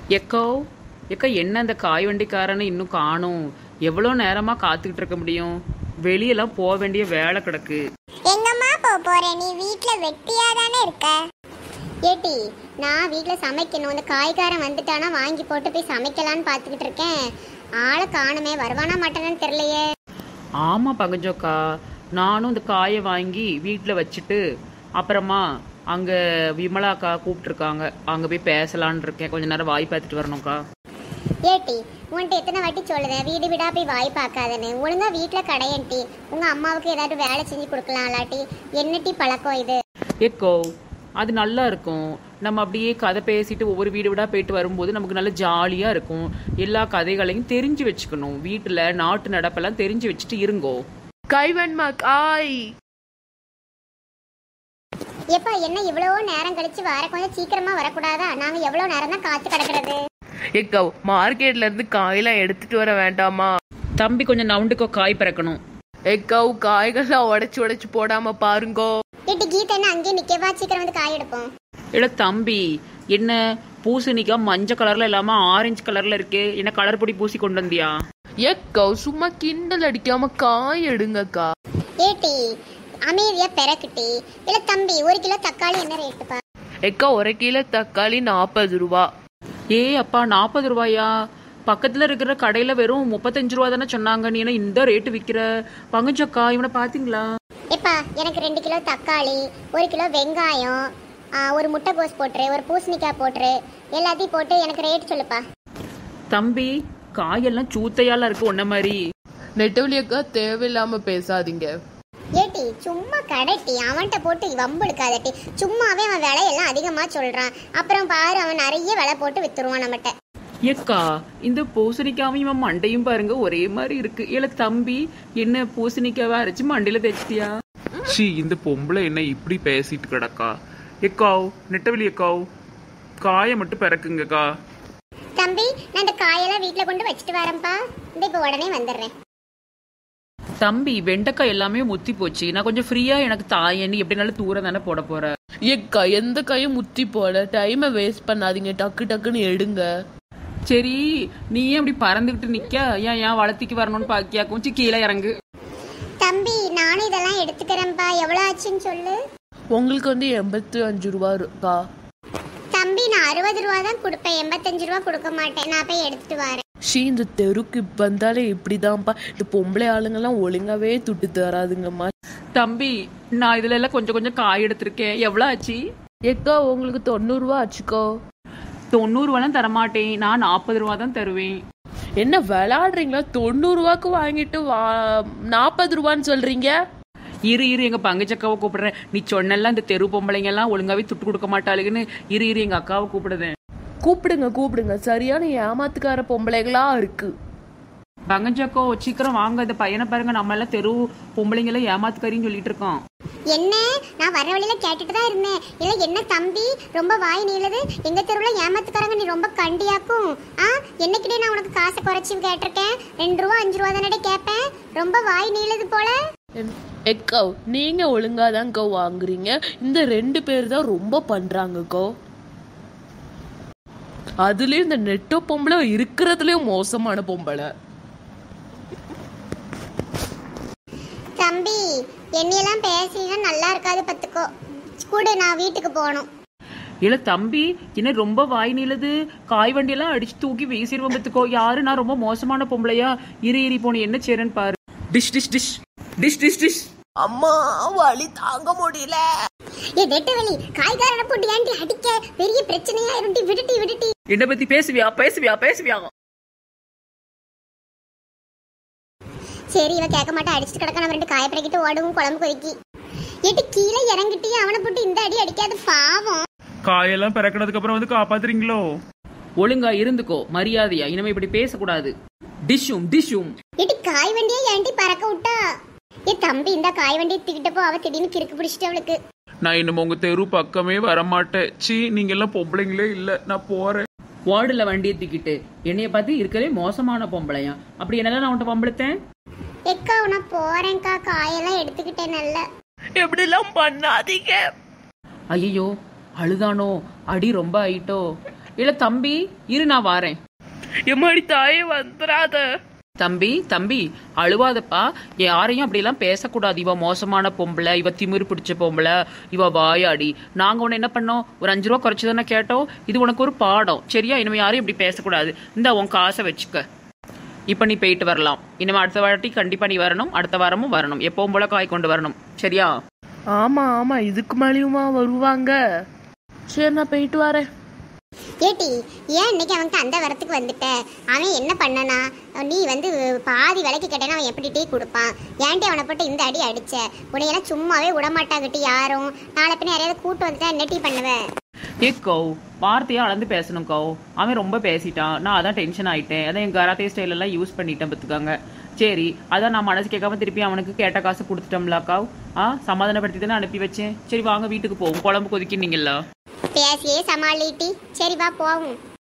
echo எக்கா என்ன அந்த காய் வண்டிக்காரனை இன்னும் காணும் எவ்வளோ நேரமா காத்துக்கிட்டு இருக்க முடியும் வெளியெல்லாம் போக வேண்டிய வேலை கிடக்கு எங்கம்மா போக போற நீ வீட்ல வெட்டியா தானே இருக்க ஏட்டி நான் வீட்டில் சமைக்கணும் இந்த காய்காரன் வந்துட்டானா வாங்கி போட்டு போய் சமைக்கலான்னு பார்த்துக்கிட்டு இருக்கேன் ஆளை காணுமே வருவானா மாட்டானான்னு தெரியலையே ஆமா பங்கஜோக்கா நானும் இந்த காயை வாங்கி வீட்டில் வச்சுட்டு அப்புறமா அங்க விமலாக்கா கூப்பிட்டுருக்காங்க அங்க போய் பேசலான்னு இருக்கேன் கொஞ்ச நேரம் வாய் பார்த்துட்டு வரணும்க்கா ஏட்டி உன்கிட்ட எத்தனை வாட்டி சொல்லுதேன் வீடு வீடா போய் வாய் பார்க்காதன்னு ஒழுங்கா வீட்டில் கடையன்ட்டி உங்க அம்மாவுக்கு ஏதாவது வேலை செஞ்சு கொடுக்கலாம் இல்லாட்டி என்ன டீ பழக்கம் இது எக்கோ அது நல்லா இருக்கும் நம்ம அப்படியே கதை பேசிட்டு ஒவ்வொரு வீடு வீடா போயிட்டு வரும்போது நமக்கு நல்ல ஜாலியா இருக்கும் எல்லா கதைகளையும் தெரிஞ்சு வச்சுக்கணும் வீட்டுல நாட்டு நடப்பெல்லாம் தெரிஞ்சு வச்சுட்டு இருங்கோ கைவன்மா காய் எப்பா என்ன இவ்வளோ நேரம் கழிச்சு வர கொஞ்சம் சீக்கிரமா வரக்கூடாதா நாங்க எவ்வளோ நேரம் தான் காத்து கிடக்கிறது எக்கா மார்க்கெட்ல இருந்து காயெல்லாம் எடுத்துட்டு வர வேண்டாமா தம்பி கொஞ்சம் நவுண்டுக்கோ காய் பிறக்கணும் எக்காவு காய்கள்லாம் உடைச்சு உடைச்சு போடாம பாருங்கோ ஏட்டி கீதா என்ன அங்கேயே நிக்கவா சீக்கிரம் வந்து காய் எடுப்போம் இல்ல தம்பி என்ன பூசணிக்காய் மஞ்சள் கலர்ல இல்லாம ஆரஞ்சு கலர்ல இருக்கு என்ன கலர் பொடி பூசி கொண்டு வந்தியா எக்காவு சும்மா கிண்டல் அடிக்காம காய் எடுங்கக்கா ஏட்டி அமைதியா பெறக்கிட்டி இல்ல தம்பி ஒரு கிலோ தக்காளி என்ன ரேட்டுப்பா எக்கா ஒரு கிலோ தக்காளி நாற்பது ரூபா ஏ அப்பா நாற்பது ரூபாயா பக்கத்துல இருக்கிற கடையில வெறும் முப்பத்தஞ்சு ரூபா தானே சொன்னாங்க நீ என்ன இந்த ரேட்டு விக்கிற பங்குச்சக்கா இவனை பாத்தீங்களா எப்பா எனக்கு ரெண்டு கிலோ தக்காளி ஒரு கிலோ வெங்காயம் ஆ, ஒரு முட்டைகோஸ் போட்டுரு ஒரு பூசணிக்காய் போட்டுரு எல்லாத்தையும் போட்டு எனக்கு ரேட் சொல்லுப்பா தம்பி காயெல்லாம் சூத்தையால இருக்கு உன்ன மாதிரி நெட்டவழி அக்கா தேவையில்லாம பேசாதீங்க ஏட்டி சும்மா கடைட்டி அவன்கிட்ட போட்டு வம்பு எடுக்காதட்டி சும்மாவே அவன் விலையெல்லாம் அதிகமா சொல்றான் அப்புறம் பாரு அவன் நிறைய விலை போட்டு வித்துருவான் நம்மகிட்ட ஏக்கா இந்த பூசணிக்காவும் இவன் மண்டையும் பாருங்க ஒரே மாதிரி இருக்கு இல்ல தம்பி என்ன பூசணிக்காவை அரைச்சு மண்டையில தேய்ச்சிட்டியா சி இந்த பொம்பளை என்ன இப்படி பேசிட்டு கிடக்கா எக்காவ் நெட்டவெளி எக்காவ் காயை மட்டும் பிறக்குங்கக்கா தம்பி நான் இந்த காயெல்லாம் வீட்ல கொண்டு வச்சுட்டு வரேன்ப்பா இந்த இப்போ உடனே வந்துடுறேன் தம்பி வெண்டைக்காய் எல்லாமே முத்தி போச்சு நான் கொஞ்சம் ஃப்ரீயா எனக்கு தாயன்னு எப்படினாலும் தூரம் தானே போட போற எக்கா எந்த கையும் முத்தி போட டைமை வேஸ்ட் பண்ணாதீங்க டக்கு டக்குன்னு எடுங்க சரி நீ ஏன் அப்படி பறந்துகிட்டு நிக்க ஏன் ஏன் வளர்த்திக்கு வரணும்னு பாக்கியா கொஞ்சம் கீழே இறங்கு தம்பி நானும் இதெல்லாம் எடுத்துக்கிறேன்ப்பா எவ்வளோ ஆச்சுன்னு சொல்லு உங்களுக்கு வந்து எண்பத்தி அஞ்சு ரூபா இருக்கா தம்பி நான் அறுபது ரூபா தான் கொடுப்பேன் எண்பத்தஞ்சு ரூபா கொடுக்க மாட்டேன் நான் போய் எடுத்துட்டு வரேன் ஷீ இந்த தெருக்கு வந்தாலே இப்படிதான்ப்பா இந்த பொம்பளை ஆளுங்கெல்லாம் ஒழுங்காவே துட்டு தராதுங்கம்மா தம்பி நான் இதுல எல்லாம் கொஞ்சம் கொஞ்சம் காய் எடுத்திருக்கேன் எவ்வளவு ஆச்சு எக்கா உங்களுக்கு தொண்ணூறுரூவா ஆச்சுக்கோ தொண்ணூறு ரூபாலாம் தரமாட்டேன் நான் நாற்பது ரூபா தான் தருவேன் என்ன விளாடுறீங்களா தொண்ணூறுரூவாக்கு வாங்கிட்டு வா நாற்பது ரூபான்னு சொல்றீங்க இரு இரு எங்க பங்குச்சக்காவை கூப்பிடுறேன் நீ சொன்னெல்லாம் இந்த தெரு பொம்பளைங்க எல்லாம் ஒழுங்காவே துட்டு கொடுக்க மாட்டாளுங்கன்னு இரு இரு எங்க அக்காவை கூப்பிடுதேன் கூப்பிடுங்க கூப்பிடுங்க சரியான ஏமாத்துக்கார பொம்பளைகளா இருக்கு பங்கச்சக்கோ சீக்கிரம் வாங்க இந்த பையனை பாருங்க நம்ம எல்லாம் தெரு பொம்பளைங்க எல்லாம் ஏமாத்துக்காரின்னு சொல்லிட்டு இருக்கோம் என்ன நான் வர வழியில கேட்டுட்டு தான் இருந்தேன் இல்ல என்ன தம்பி ரொம்ப வாய் நீளுது எங்க தெருவுல ஏமாத்துக்காரங்க நீ ரொம்ப கண்டியாக்கும் ஆ என்னைக்கிட்டே நான் உனக்கு காசை குறைச்சி கேட்டிருக்கேன் ரெண்டு ரூபா அஞ்சு ரூபா தானே கேட்பேன் ரொம்ப வாய் நீளுது போல எக்கோ நீங்க ஒழுங்காதான்க்கோ வாங்குறீங்க இந்த ரெண்டு பேர் தான் ரொம்ப பண்றாங்கக்கோ அதுலயும் இந்த நெட்டோ பொம்பளை இருக்கிறதுலயும் மோசமான பொம்பளை தம்பி என்னையெல்லாம் பேசினா நல்லா இருக்காது பத்துக்கோ கூட நான் வீட்டுக்கு போகணும் இல்ல தம்பி என்ன ரொம்ப வாய் நீளுது காய் வண்டியெல்லாம் அடிச்சு தூக்கி வீசிடுவோம் பத்துக்கோ யாரு நான் ரொம்ப மோசமான பொம்பளையா இரு இரி போன என்ன செய்றேன்னு பாரு டிஷ் டிஷ் டிஷ் டிஷ் டிஷ் டிஷ் அம்மா வலி தாங்க முடியல ஏ நெட்டவெளி காய்காரனை போட்டு ஏன்டி அடிக்க பெரிய பிரச்சனையா இருட்டி விடுட்டி விடுட்டி என்ன பத்தி பேசுவியா பேசுவியா பேசுவியா சரி இவ கேட்க மாட்டா அடிச்சுட்டு கிடக்க நம்ம ரெண்டு காயப்படைக்கிட்டு ஓடுவோம் குழம்பு கொதிக்கி எட்டு கீழே இறங்கிட்டி அவனை போட்டு இந்த அடி அடிக்காத பாவம் காயெல்லாம் பிறக்கினதுக்கு அப்புறம் வந்து காப்பாத்துறீங்களோ ஒழுங்கா இருந்துக்கோ மரியாதையா இனிமே இப்படி பேசக்கூடாது டிஷ்ஷும் டிஷ்ஷும் எட்டி காய் வண்டியை ஏன்டி பறக்க விட்டா ஏ தம்பி இந்த காய் வண்டியை தூக்கிட்டு போ அவ திடீர்னு கிறுக்கு பிடிச்சிட்டு அவளுக்கு நான் இன்னும் உங்க தெரு பக்கமே வரமாட்டேன் சி நீங்க எல்லாம் பொம்பளைங்களே இல்ல நான் போறேன் வார்டுல வண்டியை தூக்கிட்டு என்னைய பார்த்து இருக்கவே மோசமான பொம்பளையா அப்படி என்னெல்லாம் நான் உன்ட்ட பொம்பளைத்தேன் எக்கா நான் போறேன்க்கா காயெல்லாம் எடுத்துக்கிட்டேன் நல்ல எப்படி எல்லாம் பண்ணாதீங்க ஐயோ அழுதானோ அடி ரொம்ப ஆயிட்டோ இல்ல தம்பி இரு நான் வாரேன் எம்மாடி தாயே வந்துடாத தம்பி தம்பி அழுவாதப்பா யாரையும் அப்படிலாம் பேசக்கூடாது இவ மோசமான பொம்பளை இவ திமிரு பிடிச்ச பொம்பளை இவ வாயாடி நாங்க உன்னை என்ன பண்ணோம் ஒரு அஞ்சு ரூபா குறைச்சு தானே கேட்டோம் இது உனக்கு ஒரு பாடம் சரியா இனிமே யாரையும் இப்படி பேசக்கூடாது இந்த உன் காசை வச்சுக்க இப்போ நீ போயிட்டு வரலாம் இனிமே அடுத்த வாட்டி கண்டிப்பா நீ வரணும் அடுத்த வாரமும் வரணும் எப்பவும் போல காய் கொண்டு வரணும் சரியா ஆமா ஆமா இதுக்கு மேலேயுமா வருவாங்க சரி நான் போயிட்டு வரேன் ஏட்டி ஏன் இன்னைக்கு அவனுக்கு அந்த வரத்துக்கு வந்துட்ட அவன் என்ன பண்ணனா நீ வந்து பாதி விலைக்கு கேட்டேன்னா அவன் எப்படி டீ கொடுப்பான் ஏன்டி அவனை போட்டு இந்த அடி அடிச்ச உன்னையெல்லாம் சும்மாவே விடமாட்டாங்கட்டி யாரும் நாளை பின்ன யாரையாவது கூட்டு வந்துட்டா என்ன டீ பண்ணுவ ஏ கௌ வார்த்தையா அளந்து பேசணும் கௌ அவன் ரொம்ப பேசிட்டான் நான் அதான் டென்ஷன் ஆயிட்டேன் அதான் என் கராத்தே ஸ்டைல் எல்லாம் யூஸ் பண்ணிட்டேன் பார்த்துக்காங்க சரி அதான் நான் மனசு கேட்காம திருப்பி அவனுக்கு கேட்ட காசு கொடுத்துட்டோம்ல அக்கா ஆ சமாதானப்படுத்தி தானே அனுப்பி வச்சேன் சரி வாங்க வீட்டுக்கு போவோம் குழம்பு கொதிக்கினீங்களா பேசியே சமாளிட்டி சரி வா போவோம்